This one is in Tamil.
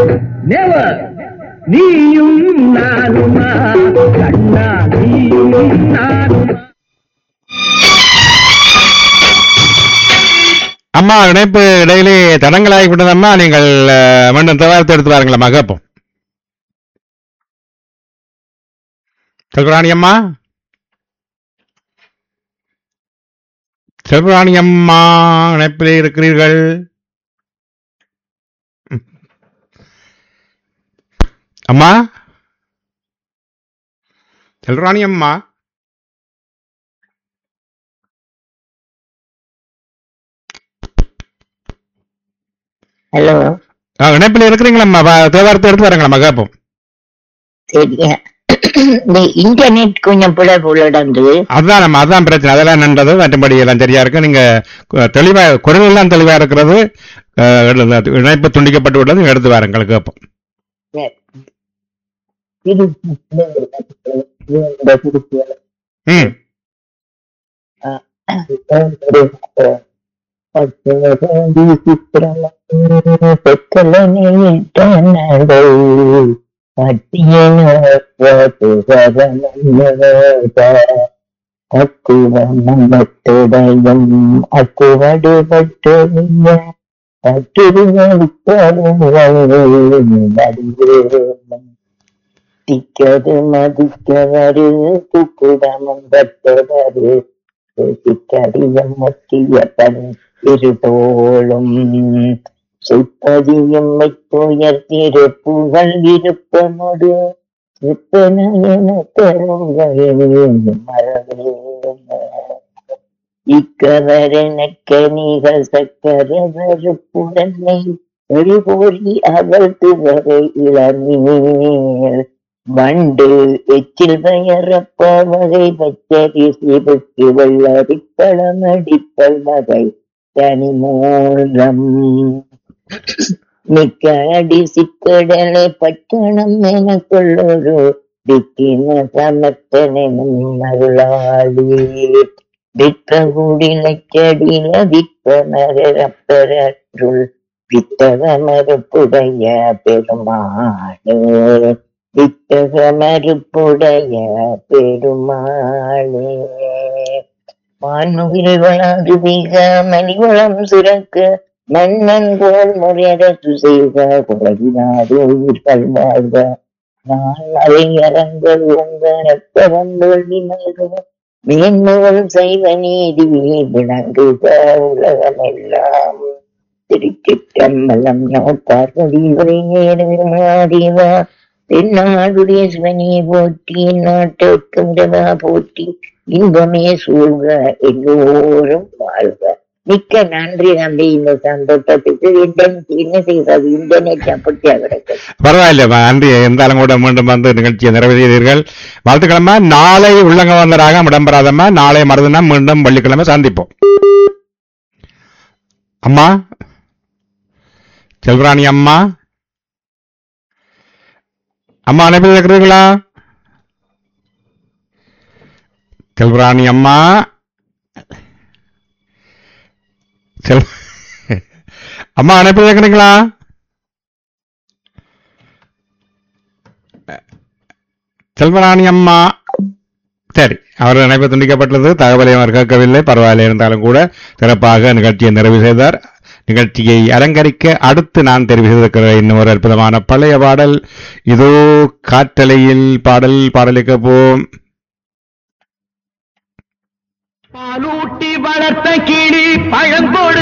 நெவர் நீயும் நானுமா கண்ணா நீயும் நானுமா அம்மா இணைப்பு இடையிலே தடங்களாகி விட்டதம்மா நீங்கள் அஹ், மீண்டும் தேவாரத்தை எடுத்து வாருங்களம்மா கேட்போம் செல்வராணி அம்மா செல்வராணி அம்மா இணைப்பிலே இருக்கிறீர்கள் ம். அம்மா செல்வராணி அம்மா ஹலோ ஆ, இணைப்பில் இருக்கிறீங்களம்மா வா- தேவாரத்தை எடுத்து வரங்களம்மா கேட்போம் சரியா இந்த இன்டர்நெட் கொஞ்சம் புல புலடந்து அதுதான் நம்ம அதான் பிரச்சனை அதெல்லாம் நன்றது மற்றபடி எல்லாம் சரியா இருக்கு நீங்க கு- தெளிவா குரல் எல்லாம் தெளிவா இருக்கிறது அஹ், எழுது- இணைப்பு துண்டிக்கப்பட்டு விட்டது நீங்க எடுத்து வாருங்கள் கேட்போம் ம் அக்குவமத்துடையும் அக்குவடுபட்டு திக்கது மதிக்கவரு குக்குடமும் பட்டவரு சிக்கடியம் முற்றிய பண் இருதோளும் சுப்பதியும் மைத்துயர் திருப்புகள் விருப்பமொடு சிப்பனையன தருங்கள் மரவே இக்கவரனக்கனிகள் சக்கரவருப்புடனை ஒளிபோரி அவள் துவரை இளநீர் வண்டு எச்சில் பெயரப்ப வகை பச்சரி சிவக்கு வெள்ளரிப்பழமடிப்பல் வகை தனிமூலம் மிக்க அடி சிக்கடலை பட்டணம் என கொள்ளொரு திக்கின சமத்தனும் மருளாளி விற்பகுடிலச்சடில விற்பனரப்பருள் வித்தக மறுப்புடைய பெருமாளே வித்தக மறுப்புடைய பெருமாளே வானுகில் வளாது மிக மணிவளம் சுரக்க மன்னன் போல் முறையரசு செய்க குலகினாது உயிர்கள் வாழ்க நான் அலையரங்கள் உங்க ரத்தவம் வேள்வி நல்க மேன்முகள் செய்வ நீதி விளங்குக உலகமெல்லாம் திருச்சிற்றம்பலம் நோப்பார்வதி உரை நேரமாடிவா தென்னாடுடைய சிவனியை போற்றி நாட்டுக்கும் இடவா போற்றி இன்பமே சூழ்க எல்லோரும் வாழ்க மிக்க நன்றி நம்பி இந்த சந்தோஷத்துக்கு இன்டர்நெட் என்ன செய்வது இன்டர்நெட் அப்படியா கிடக்கு பரவாயில்ல ம- நன்றி இருந்தாலும் கூட மீண்டும் வந்து நிகழ்ச்சியை நிறைவேற்றீர்கள் வாழ்த்துக்கிழமை நாளை உள்ளங்க வந்தராக இடம்பெறாதம்மா நாளை மறுதினம் மீண்டும் வெள்ளிக்கிழமை சந்திப்போம் அம்மா செல்வராணி அம்மா அம்மா அனுப்பி இருக்கிறீங்களா செல்வராணி அம்மா செல் அம்மா அனுப்பி இருக்கிறீங்களா செல்வராணி அம்மா சரி அவர் நினைப்பு துண்டிக்கப்பட்டது தகவலை அவர் கேட்கவில்லை பரவாயில்லை இருந்தாலும் கூட சிறப்பாக நிகழ்ச்சியை நிறைவு செய்தார் நிகழ்ச்சியை அலங்கரிக்க அடுத்து நான் தெரிவு செய்திருக்கிற இன்னும் ஒரு அற்புதமான பழைய பாடல் இதோ காற்றலையில் பாடல் பாடலுக்கு போம் பாலூட்டி வளர்த்த கிளி பழங்கொடு